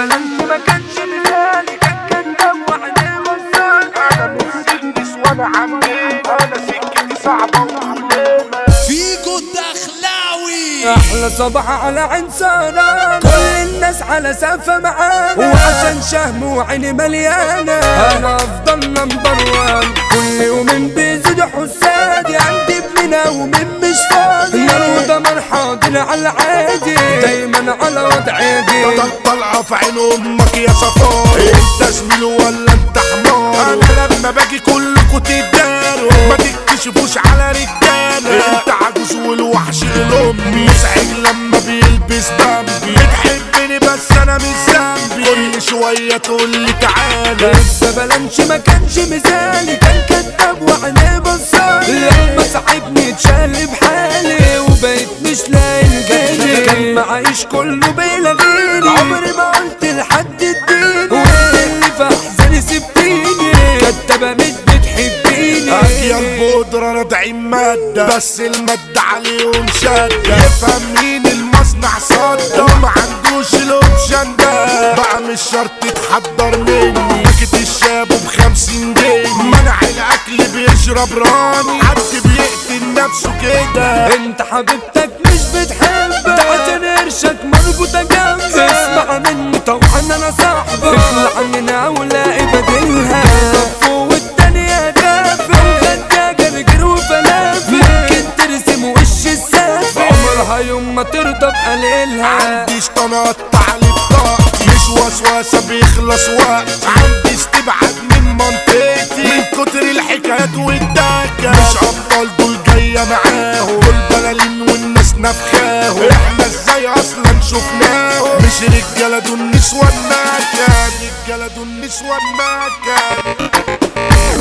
بلنش ما كانش مثالي كان كداب وعينيه غزال انا من سنس وانا عمال انا سكتي صعبة ومؤلمة فيجو الدخلاوي احلى صباح على عين سهران كل الناس على سقفة معانا وعشان شهم وعيني مليانة انا افضل نمبر وان كل يومين بيزيد حسادي عندي ابننا ومن مش فاضي نار ودمر حاضر على العادي دايما على وضعي دي طلعة في عين امك يا صفار انت زميل ولا انت حمار انا لما باجي كلكوا تداروا ما تكتشفوش على رجالة انت عجوز والوحش الامي مزعج لما بيلبس بامبي بتحبني بس انا مش ذنبي كل شوية تقول لي تعالى لسه بلنش ما كانش مثالي كان كداب وعينيه بصار لما صاحبني اتشال بحالي وبقيت مش لاقي الجاني كان معايش كله بيلغيني عمري ما قلت لحد اديني وانت اللي في احزاني سبتيني كدابة مش بتحبيني اجيال بودرة راضعين مادة بس المادة عليهم شدة يفهم مين المصنع صدى وما عندوش الاوبشن ده بقى مش شرط تحضر مني باكت الشاب بخمسين جنيه منع الاكل بيشرب راني حد بيقتل نفسه كده انت حبيبتك مش بتحبك عشان قرشك مربوطة جنبك اسمع مني طبعا انا صاحبك اطلع من اولاقي بديلها فوق التانية دافع غدا جرجر وفلافل ممكن ترسم وش السافل عمرها يوم ما ترضى بقليلها عندي شطان اقطع لي بطاقتي مش وسوسه بيخلص وقت عندي استبعاد من منطقتي من كتر الحكايات والدكه مش ابطال دول جايه معاهم دول بلالين والناس نفخاهم احنا ازاي اصلا شفناهم مش رجاله دول نسوان مكه رجاله دول نسوان مكه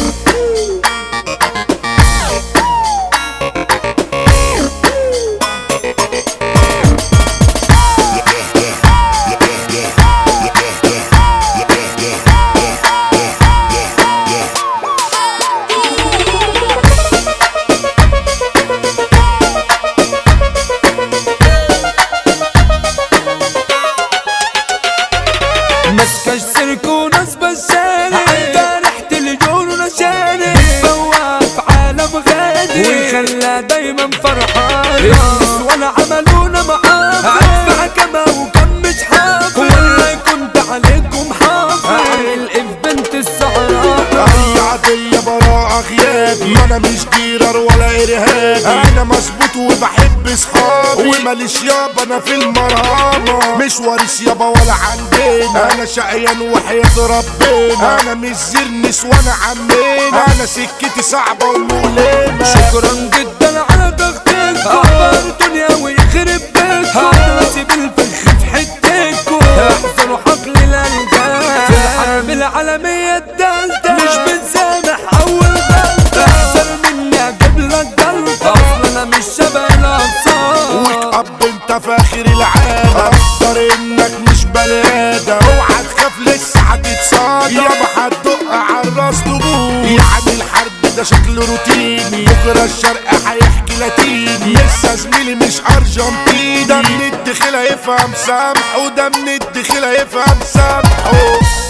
ماسكة السلك وناس بشاني عندها ريحة الجول ونشاني بتفوق في عالم غادي ويخلى دايما فرحانة النسوان عملونا معاك ادفع كما وكم مش حافظ ولا كنت عليكم حافظ عامل ايه في بنت السعرانة هي عادية براءة غيابي ما انا مش جيرر ولا ارهابي انا مظبوط وبحب صحابي وماليش يابا انا في المرامة مش وارث يابا ولا عندنا انا شقيان وحياة ربنا انا مش زرنس وانا عمنا انا سكتي صعبة ومؤلمة شكرا جدا على ضغطك عبر دنيا ويخرب بيتكم نسيب الفخ في حتتكم احسنوا حقل الالجام في الحرب العالمية التالتة مش بنسامح اول غلطة احسن مني اجيب لك جلطة اصلا انا مش شبه الاطفال ويك اب انت فاخر العالم اقدر انك مش بني ادم اوعى تخاف لسه هتتصادم يابا هتدق على الراس طبول يعني الحرب ده شكل روتيني بكره الشرق هيحكي لاتيني لسه زميلي مش ارجنتيني ده من الدخيل هيفهم سامحه ده من الدخيل هيفهم سامحه